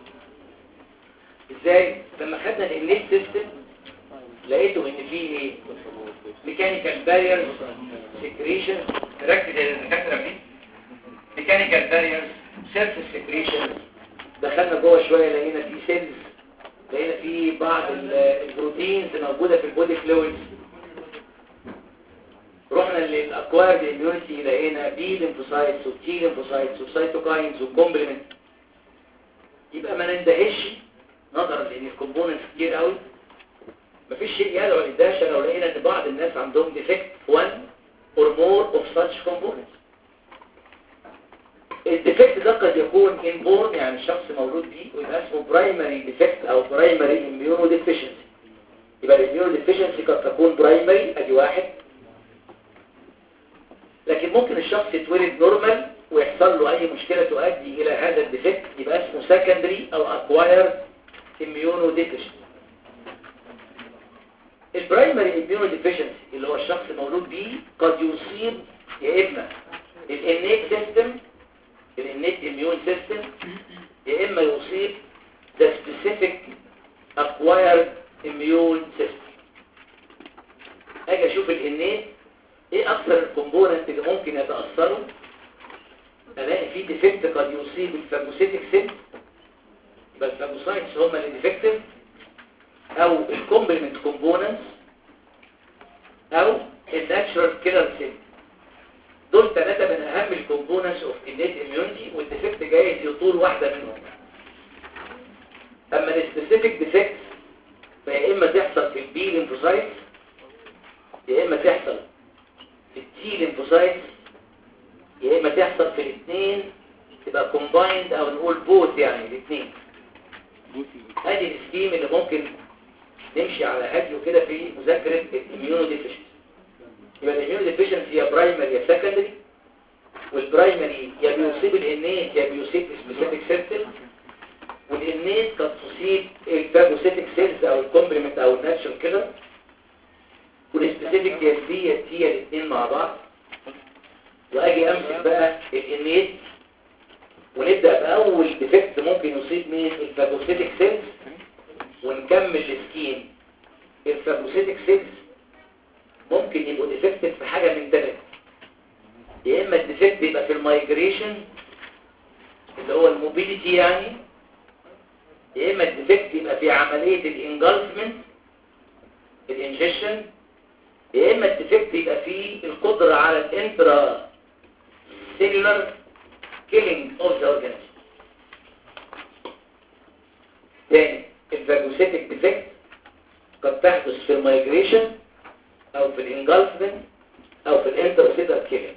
ازاي لما خدنا الانيت سيستم لقيته ان فيه ايه ميكانيكال باريرز سكريشن ركز يا دكاتره دي ميكانيكال باريرز سيرفيس سكريشن دخلنا جوه شويه لقينا فيه سيلز لقينا فيه بعض ال- البروتينز موجوده في البودي فلويدز رحنا للاكوارد اميونيتي لقينا بي ليمفوسايتس وتي ليمفوسايتس وسايتوكاينز وكومبلمنت يبقى ما نندهش نظرا لان الكومبوننتس كتير قوي مفيش شيء يدعو للدهشه لو لقينا ان بعض الناس عندهم ديفكت في one or more of such components الديفكت ده قد يكون inborn يعني الشخص مولود بيه ويبقى اسمه primary defect او primary immunodeficiency يبقى الاميونوديفيشنسي قد تكون primary ادي واحد لكن ممكن الشخص يتولد نورمال ويحصل له اي مشكلة تؤدي الى هذا الديفكت يبقى اسمه secondary او acquired immunodeficiency البرايمري immunodeficiency اللي هو الشخص مولود بيه قد يصيب يا اما الانيت سيستم الانيت immune system يا اما يصيب the specific acquired immune system اجي اشوف الانيت ايه اكثر الكومبوننت اللي ممكن يتاثروا الاقي في ديفكت قد يصيب الفاجوسيتك سيل يبقى الفاجوسايتس هم اللي ديفكتيف او الكومبلمنت كومبوننتس او الناتشرال كيلر سيل دول ثلاثة من اهم الكومبوننتس اوف innate immunity والديفكت جايز يطول واحدة منهم اما السبيسيفيك ديفكت فيا اما تحصل في البي ليمفوسايت يا اما تحصل في التي ليمفوسايت يا اما تحصل في الاثنين تبقى كومبايند او نقول بوث يعني الاثنين ادي السكيم اللي ممكن نمشي على هديه كده في مذاكرة الاميونو ديفيشنسي يبقى الاميونو ديفيشنسي يا برايمري يا سكندري والبرايمري يا بيصيب الانيت يا بيصيب السبيسيفيك سيستم والانيت قد تصيب الفاجوسيتك سيلز او الكومبلمنت او الناتشرال كده والسبيسيفيك يا البي يا التي يا الاثنين مع بعض واجي امسك بقى الانيت ونبدأ بأول ديفكت ممكن يصيب مين الفاجوسيتك سيلز ونكمل السكين الفاجوسيتك سيلز ممكن يبقوا ديفكتد في حاجة من ثلاثة يا إما الديفكت يبقى في المايجريشن اللي هو الموبيليتي يعني يا إما الديفكت يبقى في عملية الانجلفمنت الانجيشن يا إما الديفكت يبقى في القدرة على الانترا سيلولر killing of the organism تاني الفاجوسيتك ديفكت قد تحدث في المايجريشن او في الانجلفمنت او في الانترسيدر كيلينج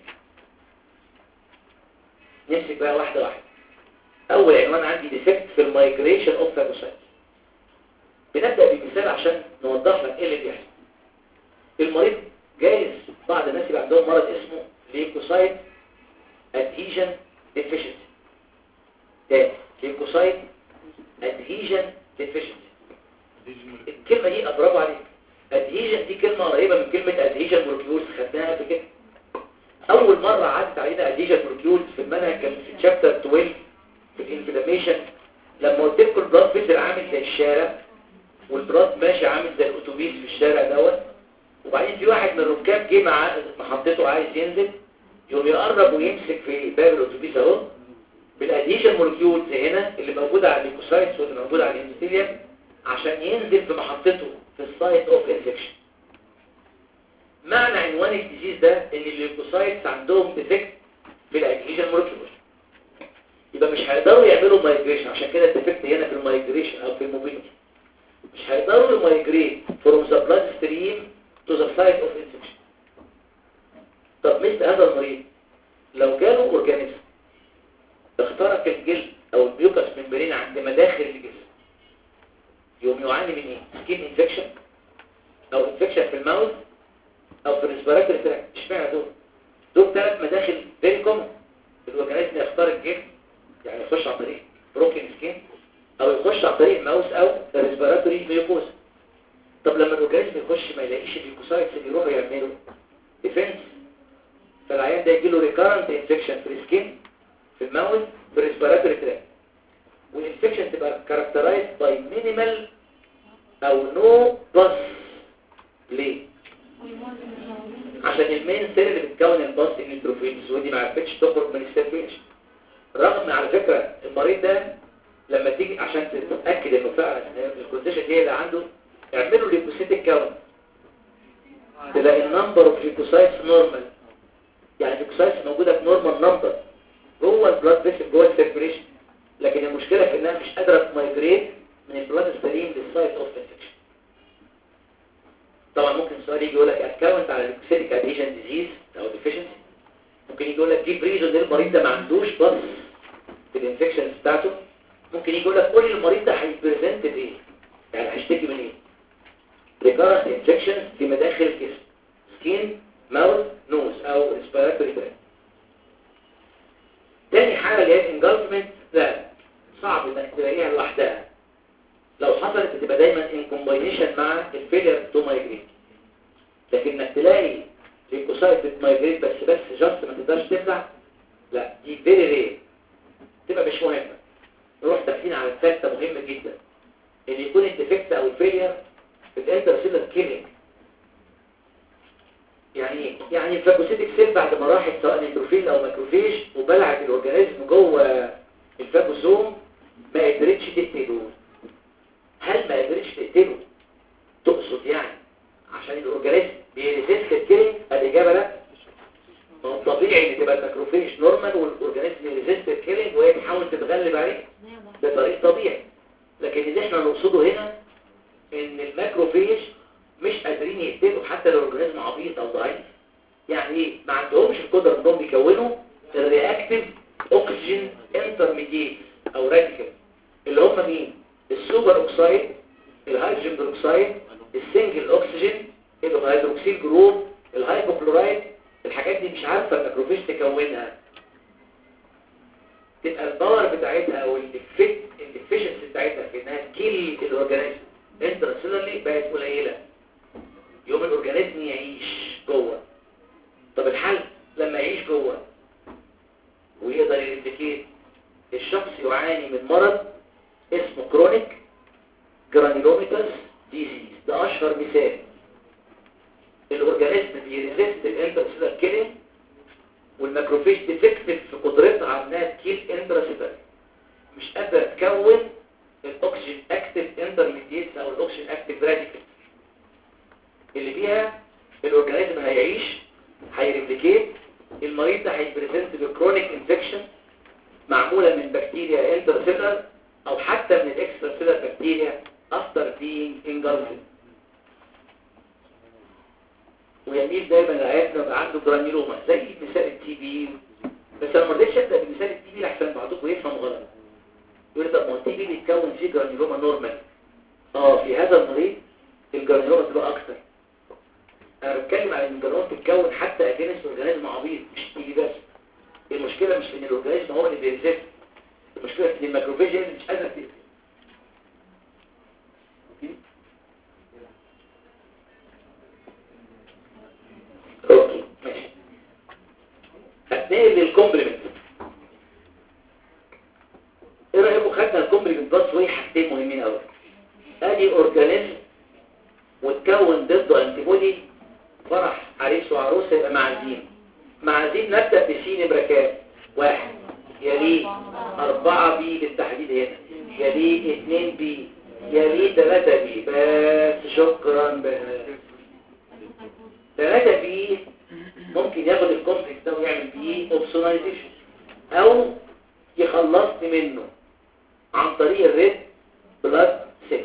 نمسك بقى واحدة واحدة اول عنوان عندي ديفكت في المايجريشن اوف فاجوسايت بنبدأ بمثال عشان نوضح لك ايه اللي بيحصل المريض جايز بعض الناس يبقى عندهم مرض اسمه ليكوسايت adhesion deficiency تاني ليكوسايت adhesion deficiency الكلمة دي أضرب عليك adhesion دي كلمة قريبة من كلمة adhesion molecules خدناها قبل كده أول مرة عدت علينا adhesion molecules في المنهج كان في chapter 12 في الانفلاميشن لما قلت لكم البلاد فيسر عامل زي الشارع والبلاد ماشي عامل زي الأتوبيس في الشارع دوت وبعدين في واحد من الركاب جه مع محطته عايز ينزل يقوم يقرب ويمسك في باب الاتوبيس اهو بالاديشن مولكيولز هنا اللي موجوده على الليكوسايتس واللي موجوده على الانستيليوم عشان ينزل في محطته في السايت اوف انفكشن معنى عنوان الديزيز ده ان الليكوسايتس عندهم ديفكت في الاديشن مولكيول يبقى مش هيقدروا يعملوا مايجريشن عشان كده الديفكت هنا في المايجريشن او في الموبيليتي مش هيقدروا يمايجريت فروم ذا بلاد ستريم تو ذا سايت اوف انفكشن طب مثل هذا المريض لو جاله اورجانيزم اخترق الجلد او الميوكس ممبرين عند مداخل الجسم يوم يعاني من ايه سكين انفكشن او انفكشن في الماوث او في الريسبيراتوري تراكت اشمعنى دول دول ثلاث مداخل فيري كومن الاورجانيزم يخترق الجلد يعني يخش عن طريق بروكن سكين او يخش عن طريق الماوث او الريسبيراتوري ميوكوز طب لما الاورجانيزم يخش ما يلاقيش الليوكوسايتس اللي يروحوا يعملوا ديفنس فالعيان ده يجيله ريكارنت انفكشن في السكين في الماوث في الريسبيراتوري تراك والانفكشن تبقى كاركترايز باي مينيمال او نو بس ليه عشان المين سيل اللي بتكون الباس النيوتروفيلز ودي ما عرفتش تخرج من السيرفيش رغم على فكره المريض ده لما تيجي عشان تتاكد انه فعلا الكونديشن دي اللي عنده اعملوا ليكوسيتيك كاونت تلاقي النمبر اوف ليكوسايتس نورمال يعني الليكوسايتس موجوده في نورمال نمبر جوه البلاد فيسل جوه السيركيليشن لكن المشكله في انها مش قادره تمايجريت من البلاد السليم للسايت اوف انفكشن طبعا ممكن السؤال يجي يقول لك اكونت على الليكوسيتيك اديشن ديزيز او ديفيشنسي ممكن يجي يقول لك دي بريزون ليه المريض ده ما عندوش بس في الانفكشن بتاعته ممكن يجي يقول لك قول لي المريض ده هيبريزنت بايه يعني هيشتكي من ايه recurrent infections في مداخل الجسم skin mouth nose او respiratory tract تاني حاجة اللي هي engulfment لا صعب انك تلاقيها لوحدها لو حصلت بتبقى دايما in combination مع الفيلير تو migrate لكن انك تلاقي ليكوسايت بتمايجريت بس بس جاست ما تقدرش تبلع لا دي فيري رير تبقى مش مهمة نروح داخلين على الثالثة مهمة جدا ان يكون الديفكت او الفيلير في الانترسيلر كيلينج يعني ايه؟ يعني الفاجوسيتك سيل بعد ما راحت سواء نيتروفيل او ماكروفيج وبلعت الاورجانيزم جوه الفاجوسوم ما قدرتش تقتله هل ما قدرتش تقتله تقصد يعني عشان الاورجانيزم بيريزيست الكيلينج الاجابه لا ما هو طبيعي ان تبقى الماكروفيج نورمال والاورجانيزم يريزيست الكيلينج وهي تحاول تتغلب عليه ده طريق طبيعي لكن اللي احنا نقصده هنا ان الماكروفيج مش قادرين يقتلوا حتى لو الاورجانيزم عبيط او ضعيف يعني ايه ما عندهمش القدره انهم يكونوا الرياكتيف اوكسجين انترميديت او راديكال اللي هم مين السوبر اوكسايد الهيدروجين بروكسايد السنجل اوكسجين الهيدروكسيل جروب الهايبوكلورايد الحاجات دي مش عارفه الماكروفيج تكونها تبقى الباور بتاعتها او الافشنسي بتاعتها في انها تكيل الاورجانيزم انترسيلرلي بقت قليله يوم الاورجانيزم يعيش جوه طب الحل لما يعيش جوه ويقدر يريبليكيت مرض اسمه كرونيك جرانيلوميتاس ديزيز ده اشهر مثال الاورجانيزم بيريزيست الانترسيلر كيلينج والماكروفيج ديفكتيف في قدرتها على انها تكيل انترسيلر مش قادره تكون الاكسجين اكتيف انترميديتس او الاكسجين اكتيف راديكال اللي بيها الاورجانيزم هيعيش هيريبليكيت المريض ده هيبريزنت بكرونيك انفكشن معموله من بكتيريا انترسيلر او حتى من الاكسترا سيلر بكتيريا افتر بينج انجلفد ويميل دايما العيان يبقى عنده جرانيلوما زي مثال التي بي بس انا ما رضيتش ابدا بمثال التي بي لحسن بعضكم يفهم غلط يقول لي طب ما هو التي بي بيتكون فيه جرانيلوما نورمال اه في هذا المريض الجرانيلوما تبقى اكتر انا بتكلم عن ان الجرانيلوما بتتكون حتى اجنس اورجانيزم عبيط مش تي بي بس المشكله مش في ان الاورجانيزم هو اللي بيرزق المشكله في ان الماكروفيج هي اللي مش قادره ترزق اوكي ماشي هتنقل للكومبلمنت ايه رايكم خدنا الكومبلمنت بس وهي حاجتين مهمين قوي ادي اورجانيزم وتكون ضده انتي بودي فرح عريس وعروسه يبقى معازيم معازيم نبدا بسي نمره كام واحد يليه أربعة بي بالتحديد هنا يليه اتنين بي يليه تلاتة بي بس شكرا بس ثلاثة بي ممكن ياخد الكومبلكس ده ويعمل بيه اوبسوناليزيشن او يخلصني منه عن طريق الريد بلاد سيلز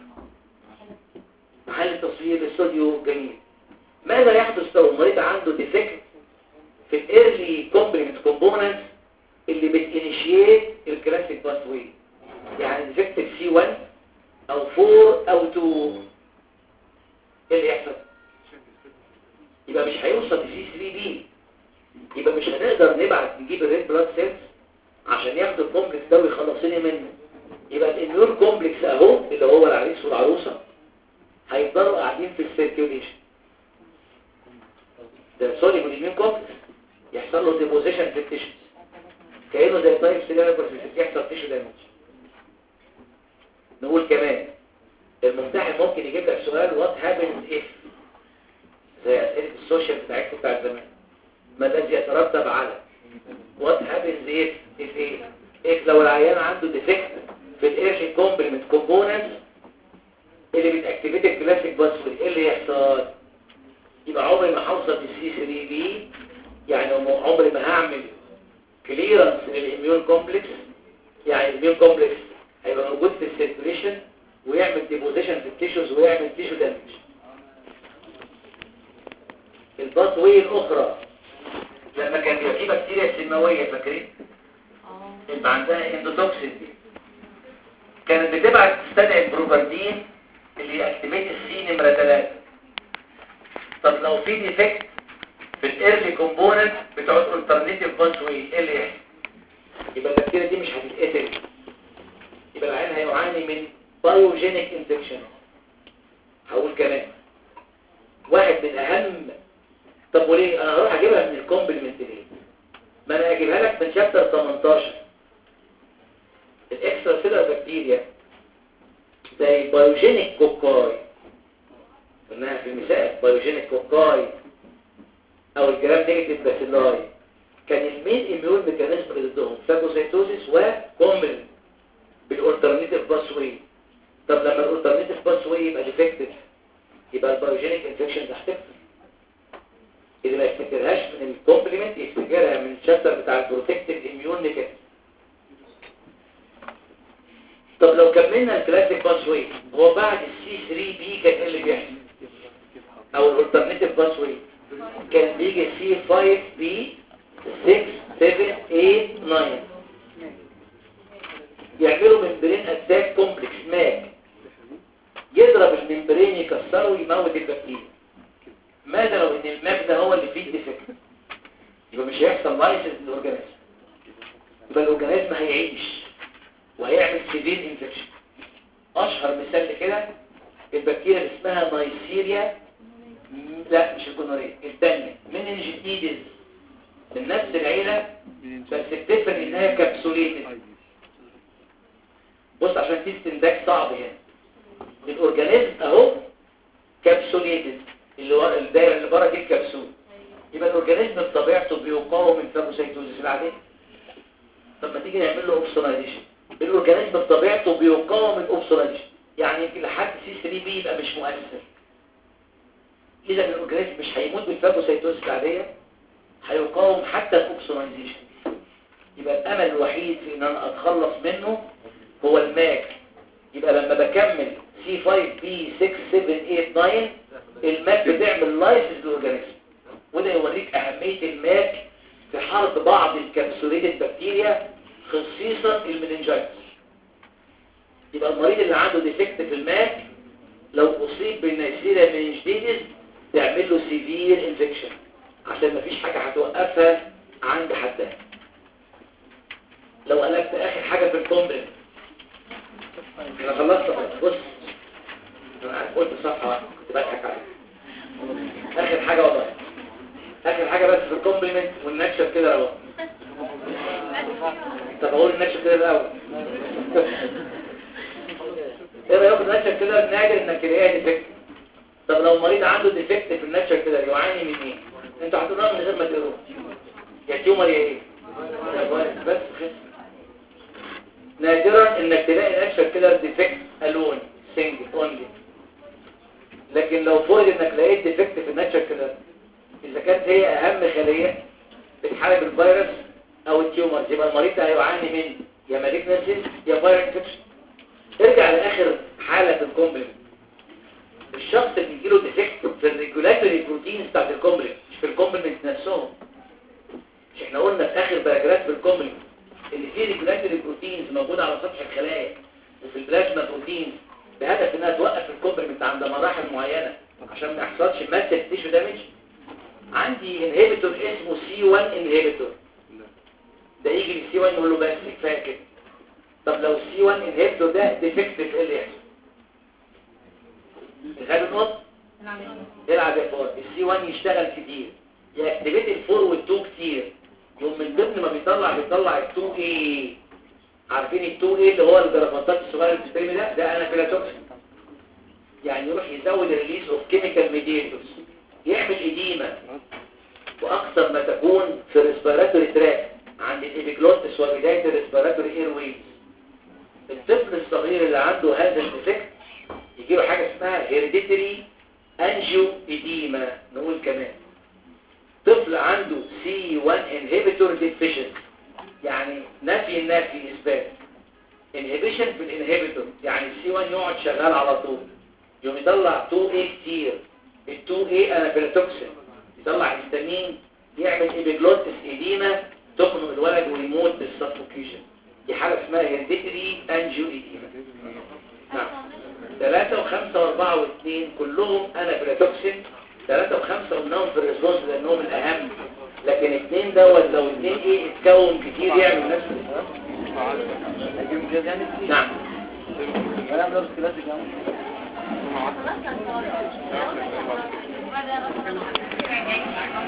محل التصوير الاستوديو جميل ماذا يحدث لو المريض عنده ديفكت في الايرلي كومبلمنت كومبوننتس اللي بتانيشيت الكلاسيك باث واي يعني ديفكت في سي 1 او 4 او 2 ايه اللي يحصل يبقى مش هيوصل لسي 3 بي يبقى مش هنقدر نبعت نجيب الريد بلاد سيلز عشان ياخد الكومبلكس ده ويخلصني منه يبقى الاميون كومبلكس اهو اللي هو العريس والعروسه هيفضلوا قاعدين في السيركيوليشن ده سوليبل الاميون كومبلكس يحصل له ديبوزيشن في التيشوز كانه زي تايب سيلر بس يحصل تيشو دامج نقول كمان الممتحن ممكن يجيب لك سؤال وات هابنز اف زي اسئله السوشيال بتاعتكم بتاع زمان ما الذي يترتب على وات هابنز اف اف ايه اف لو العيان عنده ديفكت في الايرشن كومبلمنت كومبوننتس اللي بتاكتيفيت الكلاسيك باسورد ايه اللي يحصل يبقى عمري ما هوصل للسي 3 بي يعني عمري ما هعمل كليرنس للاميون كومبلكس يعني الاميون كومبلكس هيبقى موجود في السيركوليشن ويعمل ديبوزيشن في التيشوز ويعمل تيشو دامج الباث واي الاخرى لما كان بيبقى في بكتيريا سماويه فاكرين يبقى عندها اندوتوكسين كانت بتبعت تستدعي البروفاردين اللي يأكتيفيت السي نمرة 3 طب لو في ديفكت في الايرلي كومبوننت بتوع الالترناتيف باث واي ايه اللي يحصل يبقى البكتيريا دي مش هتتقتل يبقى العيان هيعاني من بايوجينيك انفكشن هقول كمان واحد من اهم طب وليه انا هروح اجيبها من الكومبلمنت ليه ما انا اجيبها لك من شابتر 18 الاكسترا سيلر بكتيريا زي بايوجينيك كوكاي قلناها في المثال بايوجينيك كوكاي او الجرام نيجاتيف باسيلاي كان المين اميون ميكانيزم اللي ضدهم فاجوسيتوزيس وكومبلمنت بالالترناتيف باسوي طب لما الالترناتيف باسوي يبقى ديفكتيف يبقى البايوجينيك انفكشن هتكتر اللي ما يفتكرهاش من الكومبلمنت يفتكرها من الشابتر بتاع البروتكتيف اميون ميكانيزم طب لو كملنا الكلاسيك باسوي هو بعد السي 3 بي كان ايه اللي بيحصل او الالترناتيف باسوي كان بيجي سي 5 بي 6 7 8 9 يعملوا ممبرين اتاك كومبلكس ماك يضرب الممبرين يكسره ويموت البكتيريا ماذا لو ان الماك ده هو اللي فيه الديفكت يبقى مش هيحصل لايسنس للاورجانيزم يبقى الاورجانيزم هيعيش وهيعمل سيفير انفكشن اشهر مثال لكده البكتيريا اللي اسمها نايسيريا لا مش الجونوريا الثانيه مننجيتيدز من نفس العيله بس بتفرق انها كبسوليتد عشان في استنتاج صعب هنا الاورجانيزم اهو كابسوليتد اللي ورا الدايره اللي بره دي الكبسول يبقى الاورجانيزم بطبيعته بيقاوم الفاجوسيتوزيس العاديه طب ما تيجي نعمل له اوبسونايزيشن الاورجانيزم بطبيعته بيقاوم الاوبسونايزيشن يعني يمكن لحد سي 3 بي يبقى مش مؤثر اذا الاورجانيزم مش هيموت بالفاجوسيتوزيس العاديه هيقاوم حتى الاوبسونايزيشن يبقى الامل الوحيد في ان انا اتخلص منه هو الماك يبقى لما بكمل C5B6789 الماك بتعمل لايسيس للاورجانيزم وده يوريك اهميه الماك في حرب بعض الكبسوليتد بكتيريا خصيصا المننجايتس يبقى المريض اللي عنده ديفكت في الماك لو اصيب بالنيسيريا مننجيتس تعمل له سيفير انفكشن عشان مفيش حاجه هتوقفها عند حدها لو قلبت اخر حاجه في الكومبلمنت انا خلصت خلاص. بص انا عارف قلت صفحه واحده كنت بضحك عليك اخر حاجه والله اخر حاجه بس في الكومبلمنت والنكشه كده اهو طب اقول النكشه كده الاول ايه رايك في النكشه كده نادر انك تلاقيها ديفكت طب لو المريض عنده ديفكت في النكشه كده يعاني من ايه انتوا هتقولوها من غير ما تقروها يا تيومر يا ايه يا كويس بس خس نادرا انك تلاقي نكشه كده ديفكت الون سنجل اونلي لكن لو فرض انك لقيت ديفكت في النكشه كده اذا كانت هي اهم خليه بتحارب الفيروس او التيومرز يبقى المريض ده هيعاني من يا مالجنسيس يا فايرال انفكشن ارجع لاخر حاله في الكومبلمنت الشخص اللي بيجيله ديفكت في الريجولاتوري بروتينز بتاعت الكومبلمنت مش في الكومبلمنت نفسهم مش احنا قلنا في اخر باراجراف في الكومبلمنت ان في ريجولاتوري بروتينز موجوده على سطح الخلايا وفي البلازما بروتينز بهدف انها توقف الكومبلمنت عند مراحل معينه عشان ما يحصلش ماسك تيشو دامج عندي انهبيتور اسمه سي 1 انهبيتور ده يجي للسي 1 يقول له بس كفايه كده طب لو السي 1 انهبيتور ده ديفكتيف ايه اللي يحصل؟ الغالب نقط العب يا فار السي 1 يشتغل كتير ياكتيفيت الفور والتو كتير يوم من ضمن ما بيطلع بيطلع التو ايه عارفين التو ايه اللي هو الجرافطات الصغيره اللي بتستلم ده ده انافيلاتوكسين يعني يروح يزود الريليز اوف كيميكال ميديتورز يعمل اديمه واكثر ما تكون في الريسبيراتوري تراك عند الابيجلوتس وبدايه الريسبيراتوري اير ويز الطفل الصغير اللي عنده هذا الديفكت يجي له حاجه اسمها هيريديتري انجيو اديما نقول كمان طفل عنده سي 1 انهبيتور ديفيشنسي يعني نفي النفي اثبات انهبيشن في الانهبيتور يعني السي 1 يقعد شغال على طول يوم يطلع 2 a كتير ال 2 a انافيلاتوكسين يطلع هيستامين يعمل ايبيجلوتس ايديما تخنق الولد ويموت بالسفوكيشن دي حاله اسمها هيرديتري انجيو ايديما نعم ثلاثة وخمسة واربعة واثنين كلهم انافيلاتوكسين ثلاثة وخمسة قلناهم في الريسبونس لانهم الاهم لكن اثنين دوت لو اثنين ايه اتكون كتير يعمل نفس نعم كلام درس كلاسيك يعني خلاص